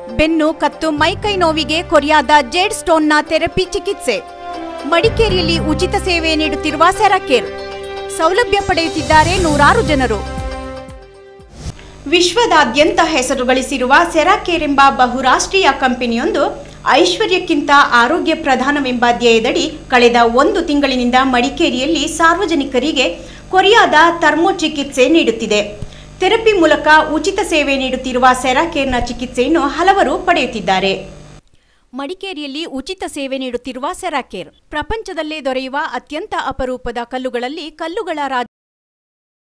ಬೆನ್ನು ಕತ್ತು ಮೈಕೈ ನೋವಿಗೆ ಕೊರಿಯಾದ ಜೇಡ್ ಸ್ಟೋನ್ನ ಥೆರಪಿ ಚಿಕಿತ್ಸೆ ಮಡಿಕೇರಿಯಲ್ಲಿ ಉಚಿತ ಸೇವೆ ನೀಡುತ್ತಿರುವ ಸೆರಾಕೇರ್ ಸೌಲಭ್ಯ ಪಡೆಯುತ್ತಿದ್ದಾರೆ ನೂರಾರು ಜನರು ವಿಶ್ವದಾದ್ಯಂತ ಹೆಸರು ಗಳಿಸಿರುವ ಸೆರಾಕೇರ್ ಎಂಬ ಬಹುರಾಷ್ಟ್ರೀಯ ಕಂಪನಿಯೊಂದು ಐಶ್ವರ್ಯಕ್ಕಿಂತ ಆರೋಗ್ಯ ಪ್ರಧಾನವೆಂಬ ಧ್ಯೇಯದಡಿ ಕಳೆದ ಒಂದು ತಿಂಗಳಿನಿಂದ ಮಡಿಕೇರಿಯಲ್ಲಿ ಸಾರ್ವಜನಿಕರಿಗೆ ಕೊರಿಯಾದ ಥರ್ಮೋ ಚಿಕಿತ್ಸೆ ನೀಡುತ್ತಿದೆ ಥೆರಪಿ ಮೂಲಕ ಉಚಿತ ಸೇವೆ ನೀಡುತ್ತಿರುವ ಸೆರಾಕೇರ್ನ ಚಿಕಿತ್ಸೆಯನ್ನು ಹಲವರು ಪಡೆಯುತ್ತಿದ್ದಾರೆ ಮಡಿಕೇರಿಯಲ್ಲಿ ಉಚಿತ ಸೇವೆ ನೀಡುತ್ತಿರುವ ಸೆರಾಕೇರ್ ಪ್ರಪಂಚದಲ್ಲೇ ದೊರೆಯುವ ಅತ್ಯಂತ ಅಪರೂಪದ ಕಲ್ಲುಗಳಲ್ಲಿ ಕಲ್ಲುಗಳ ರಾಜ